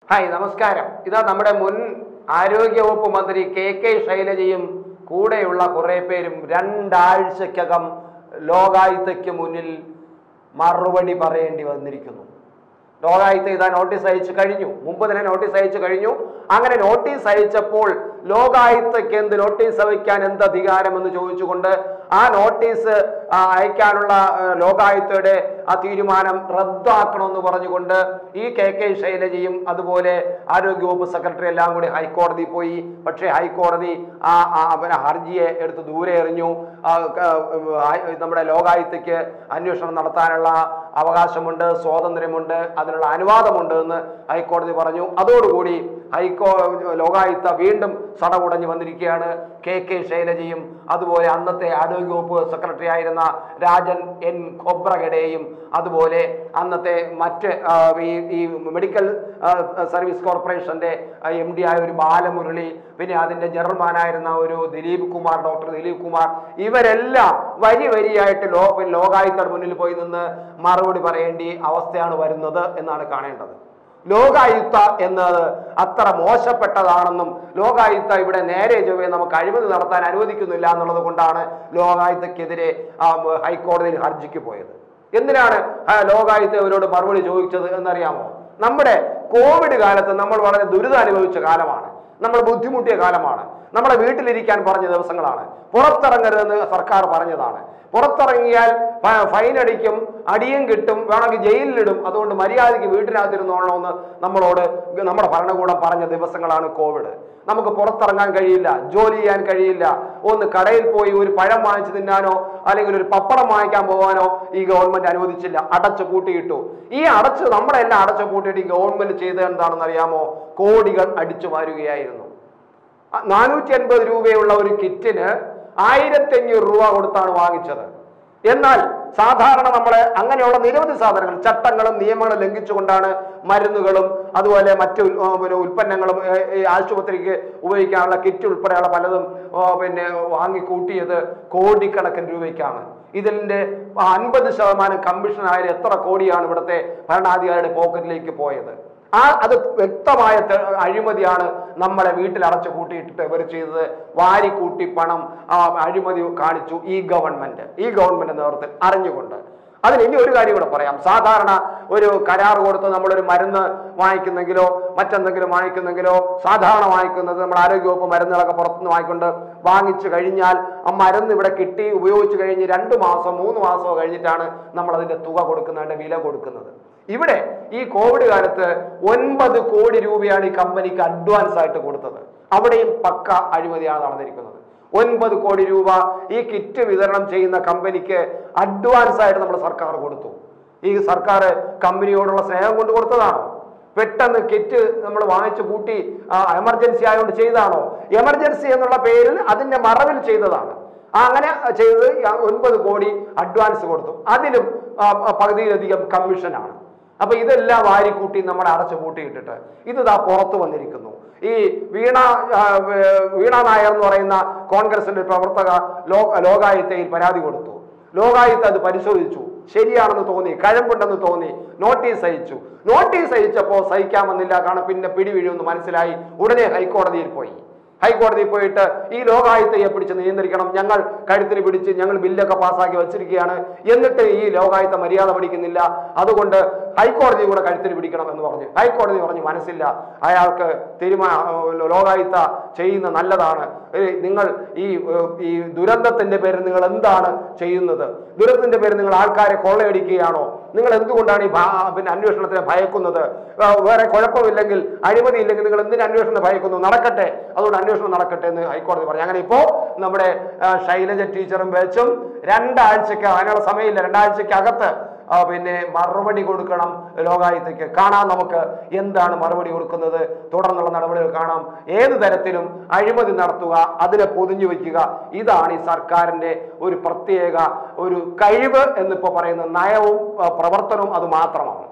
hi നമസ്കാരം ഇതാ നമ്മുടെ മുൻ ആരോഗ്യവകുപ്പ് മന്ത്രി കെ കെ ശൈലജയും കൂടെയുള്ള കുറേ പേരും രണ്ടാഴ്ചക്കകം ലോകായുക്തയ്ക്ക് മുന്നിൽ മറുപടി പറയേണ്ടി വന്നിരിക്കുന്നു ലോകായുക്ത ഇതാ നോട്ടീസ് അയച്ചു കഴിഞ്ഞു മുമ്പ് തന്നെ നോട്ടീസ് അയച്ചു കഴിഞ്ഞു അങ്ങനെ നോട്ടീസ് അയച്ചപ്പോൾ ലോകായുക്തയ്ക്ക് എന്ത് നോട്ടീസ് അയക്കാൻ എന്ത് അധികാരമെന്ന് ചോദിച്ചുകൊണ്ട് ആ നോട്ടീസ് ആ, അയക്കാനുള്ള ആ, ലോകായുക്തയുടെ ആ തീരുമാനം റദ്ദാക്കണമെന്ന് പറഞ്ഞുകൊണ്ട് ഈ കെ കെ ശൈലജയും അതുപോലെ ആരോഗ്യവകുപ്പ് സെക്രട്ടറി എല്ലാം കൂടി ഹൈക്കോടതി പോയി പക്ഷേ ഹൈക്കോടതി ആ ആ പിന്നെ ഹർജിയെ എടുത്ത് ദൂരെ എറിഞ്ഞു ആ, ക- ആ, നമ്മുടെ ലോകായുക്തയ്ക്ക് അന്വേഷണം നടത്താനുള്ള അവകാശമുണ്ട് സ്വാതന്ത്ര്യമുണ്ട് അതിനുള്ള അനുവാദമുണ്ട് എന്ന് ഹൈക്കോടതി പറഞ്ഞു അതോടുകൂടി ഹൈക്കോ ലോകായുക്ത വീണ്ടും സടകുടഞ്ഞു വന്നിരിക്കുകയാണ് കെ കെ ശൈലജയും അതുപോലെ അന്നത്തെ ആരോഗ്യവകുപ്പ് സെക്രട്ടറി ആയിരുന്ന രാജൻ എൻ ഖൊബ്രഗഡെയും അതുപോലെ അന്നത്തെ മറ്റ് ആ, ഈ ഈ മെഡിക്കൽ ആ, സർവീസ് കോർപ്പറേഷന്റെ എം ഡി ആയ ഒരു ബാലമുരളി പിന്നെ അതിന്റെ ജനറൽ മാനായിരുന്ന ഒരു ദിലീപ് കുമാർ ഡോക്ടർ ദിലീപ് കുമാർ ഇവരെല്ലാം വരി വരിയായിട്ട് ലോ ലോകായുക്തയുടെ മുന്നിൽ പോയി നിന്ന് മറുപടി പറയേണ്ടി അവസ്ഥയാണ് വരുന്നത് എന്നാണ് കാണേണ്ടത് ലോകായുക്ത എന്നത് അത്ര മോശപ്പെട്ടതാണെന്നും ലോകായുക്ത ഇവിടെ നേരെ ചൊവ്വേ നമുക്ക് അഴിമതി നടത്താൻ അനുവദിക്കുന്നില്ല എന്നുള്ളത് കൊണ്ടാണ് ലോകായുക്തക്കെതിരെ ആ, ഹൈക്കോടതിയിൽ ഹർജിക്ക് പോയത് എന്തിനാണ് ആ, ലോകായുക്ത ഇവരോട് മറുപടി ചോദിച്ചത് എന്നറിയാമോ നമ്മുടെ കോവിഡ് കാലത്ത് നമ്മൾ വളരെ ദുരിതം അനുഭവിച്ച കാലമാണ് നമ്മൾ ബുദ്ധിമുട്ടിയ കാലമാണ് നമ്മളെ വീട്ടിലിരിക്കാൻ പറഞ്ഞ ദിവസങ്ങളാണ് പുറത്തിറങ്ങരുതെന്ന് സർക്കാർ പറഞ്ഞതാണ് പുറത്തിറങ്ങിയാൽ ഫ- ഫൈൻ അടിക്കും അടിയും കിട്ടും വേണമെങ്കിൽ ജയിലിലിടും അതുകൊണ്ട് മര്യാദയ്ക്ക് വീട്ടിനകത്തിരുന്നോളണമെന്ന് നമ്മളോട് നമ്മുടെ ഭരണകൂടം പറഞ്ഞ ദിവസങ്ങളാണ് കോവിഡ് നമുക്ക് പുറത്തിറങ്ങാൻ കഴിയില്ല ജോലി ചെയ്യാൻ കഴിയില്ല ഒന്ന് കടയിൽ പോയി ഒരു പഴം വാങ്ങിച്ചു തിന്നാനോ അല്ലെങ്കിൽ ഒരു പപ്പടം വാങ്ങിക്കാൻ പോകാനോ ഈ ഗവൺമെന്റ് അനുവദിച്ചില്ല അടച്ചു പൂട്ടിയിട്ടു ഈ അടച്ച് നമ്മളെല്ലാം അടച്ചു പൂട്ടിയിട്ട് ഈ ഗവൺമെന്റ് ചെയ്തത് എന്താണെന്ന് അറിയാമോ കോടികൾ അടിച്ചു മാറുകയായിരുന്നു നാനൂറ്റി അൻപത് രൂപയുള്ള ഒരു കിറ്റിന് ആയിരത്തി അഞ്ഞൂറ് രൂപ കൊടുത്താണ് വാങ്ങിച്ചത് എന്നാൽ സാധാരണ നമ്മളെ അങ്ങനെയുള്ള നിരവധി സാധനങ്ങൾ ചട്ടങ്ങളും നിയമങ്ങളും ലംഘിച്ചുകൊണ്ടാണ് മരുന്നുകളും അതുപോലെ മറ്റ് ഉൽ- ആ, പിന്നെ ഉൽപ്പന്നങ്ങളും ഏ, ഈ ആശുപത്രിക്ക് ഉപയോഗിക്കാനുള്ള കിറ്റ് ഉൾപ്പെടെയുള്ള പലതും ആ, പിന്നെ വാങ്ങിക്കൂട്ടിയത് കോടിക്കണക്കിന് രൂപയ്ക്കാണ് ഇതിന്റെ അൻപത് ശതമാനം കമ്മീഷൻ ആയാലും എത്ര കോടിയാണ് ഇവിടുത്തെ ഭരണാധികാരിയുടെ പോക്കറ്റിലേക്ക് പോയത് ആ അത് വ്യക്തമായ തെ- അഴിമതിയാണ് നമ്മളെ വീട്ടിൽ അടച്ചു കൂട്ടിയിട്ടിട്ട് ഇവർ ചെയ്തത് വാരിക്കൂട്ടി പണം ആ, അഴിമതി കാണിച്ചു ഈ ഗവൺമെന്റ് ഈ ഗവൺമെന്റ് നേതൃത്വത്തിൽ അറിഞ്ഞുകൊണ്ട് അതിന് ഇനി ഒരു കാര്യം കൂടെ പറയാം സാധാരണ ഒരു കരാർ കൊടുത്ത് നമ്മളൊരു മരുന്ന് വാങ്ങിക്കുന്നെങ്കിലോ മറ്റെന്തെങ്കിലും വാങ്ങിക്കുന്നെങ്കിലോ സാധാരണ വാങ്ങിക്കുന്നത് നമ്മൾ ആരോഗ്യവകുപ്പ് മരുന്നുകളൊക്കെ പുറത്തുനിന്ന് വാങ്ങിക്കൊണ്ട് വാങ്ങിച്ചു കഴിഞ്ഞാൽ ആ മരുന്ന് ഇവിടെ കിട്ടി ഉപയോഗിച്ച് കഴിഞ്ഞ് രണ്ട് മാസം മൂന്ന് മാസമോ കഴിഞ്ഞിട്ടാണ് നമ്മൾ അതിന്റെ തുക കൊടുക്കുന്നതിന്റെ വില കൊടുക്കുന്നത് ഇവിടെ ഈ കോവിഡ് കാലത്ത് ഒൻപത് കോടി രൂപയാണ് ഈ കമ്പനിക്ക് അഡ്വാൻസ് ആയിട്ട് കൊടുത്തത് അവിടെയും പക്ക അഴിമതിയാണ് നടന്നിരിക്കുന്നത് ഒൻപത് കോടി രൂപ ഈ കിറ്റ് വിതരണം ചെയ്യുന്ന കമ്പനിക്ക് അഡ്വാൻസ് ആയിട്ട് നമ്മുടെ സർക്കാർ കൊടുത്തു ഈ സർക്കാർ കമ്പനിയോടുള്ള സ്നേഹം കൊണ്ട് കൊടുത്തതാണോ പെട്ടെന്ന് കിറ്റ് നമ്മൾ വാങ്ങിച്ചു കൂട്ടി എമർജൻസി ആയതുകൊണ്ട് ചെയ്തതാണോ എമർജൻസി എന്നുള്ള പേരിൽ അതിന്റെ മറവിൽ ചെയ്തതാണ് ആ അങ്ങനെ ചെയ്തത് ഈ ഒൻപത് കോടി അഡ്വാൻസ് കൊടുത്തു അതിലും ആ, ആ, പകുതിയിലധികം കമ്മീഷനാണ് അപ്പൊ ഇതെല്ലാം വാരിക്കൂട്ടി നമ്മൾ അടച്ചു പൂട്ടിയിട്ടിട്ട് ഇത് ദാ പുറത്തു വന്നിരിക്കുന്നു ഈ വീണ ആ, വേ- വീണ നായർ എന്ന് പറയുന്ന കോൺഗ്രസിന്റെ പ്രവർത്തക ലോ ലോകായുക്തയിൽ പരാതി കൊടുത്തു ലോകായുക്ത അത് പരിശോധിച്ചു ശരിയാണെന്ന് തോന്നി കഴമ്പുണ്ടെന്ന് തോന്നി നോട്ടീസ് അയച്ചു നോട്ടീസ് അയച്ചപ്പോൾ സഹിക്കാമെന്നില്ല കാരണം പിന്നെ പിടിവീഴുമെന്ന് മനസ്സിലായി ഉടനെ ഹൈക്കോടതിയിൽ പോയി ഹൈക്കോടതിയിൽ പോയിട്ട് ഈ ലോകായുക്തയെ പിടിച്ച് നിയന്ത്രിക്കണം ഞങ്ങൾ കഴുത്തിന് പിടിച്ച് ഞങ്ങൾ ബില്ലൊക്കെ പാസ്സാക്കി വെച്ചിരിക്കുകയാണ് എന്നിട്ട് ഈ ലോകായുക്ത മര്യാദ പഠിക്കുന്നില്ല അതുകൊണ്ട് ഹൈക്കോടതി കൂടെ കഴുത്തിന് പിടിക്കണം എന്ന് പറഞ്ഞു ഹൈക്കോടതി പറഞ്ഞു മനസ്സില്ല അയാൾക്ക് തീരുമാന ലോകായുക്ത ചെയ്യുന്ന നല്ലതാണ് ഏയ് നിങ്ങൾ ഈ ഏഹ്, ഈ ദുരന്തത്തിന്റെ പേരിൽ നിങ്ങൾ എന്താണ് ചെയ്യുന്നത് ദുരന്തത്തിന്റെ പേരിൽ നിങ്ങൾ ആൾക്കാരെ കൊള്ളയടിക്കുകയാണോ നിങ്ങൾ എന്തുകൊണ്ടാണ് ഈ ഭാ- പിന്നെ അന്വേഷണത്തിനെ ഭയക്കുന്നത് ആ, വേറെ കുഴപ്പമില്ലെങ്കിൽ അഴിമതി ഇല്ലെങ്കിൽ നിങ്ങൾ എന്തിനു അന്വേഷണം ഭയക്കുന്നു നടക്കട്ടെ അതുകൊണ്ട് അന്വേഷണം നടക്കട്ടെ എന്ന് ഹൈക്കോടതി പറഞ്ഞു അങ്ങനെ ഇപ്പോ നമ്മുടെ ആ, ശൈലജ ടീച്ചറും വെച്ചും രണ്ടാഴ്ചക്ക് അതിനുള്ള സമയമില്ല രണ്ടാഴ്ചക്കകത്ത് ആ, പിന്നെ മറുപടി കൊടുക്കണം ലോകായുക്തയ്ക്ക് കാണാം നമുക്ക് എന്താണ് മറുപടി കൊടുക്കുന്നത് തുടർന്നുള്ള നടപടികൾ കാണാം ഏത് തരത്തിലും അഴിമതി നടത്തുക അതിനെ പൊതിഞ്ഞു വയ്ക്കുക ഇതാണ് ഈ സർക്കാരിന്റെ ഒരു പ്രത്യേക ഒരു കഴിവ് എന്നിപ്പോ പറയുന്ന നയവും ആ, പ്രവർത്തനവും അത് മാത്രമാണ്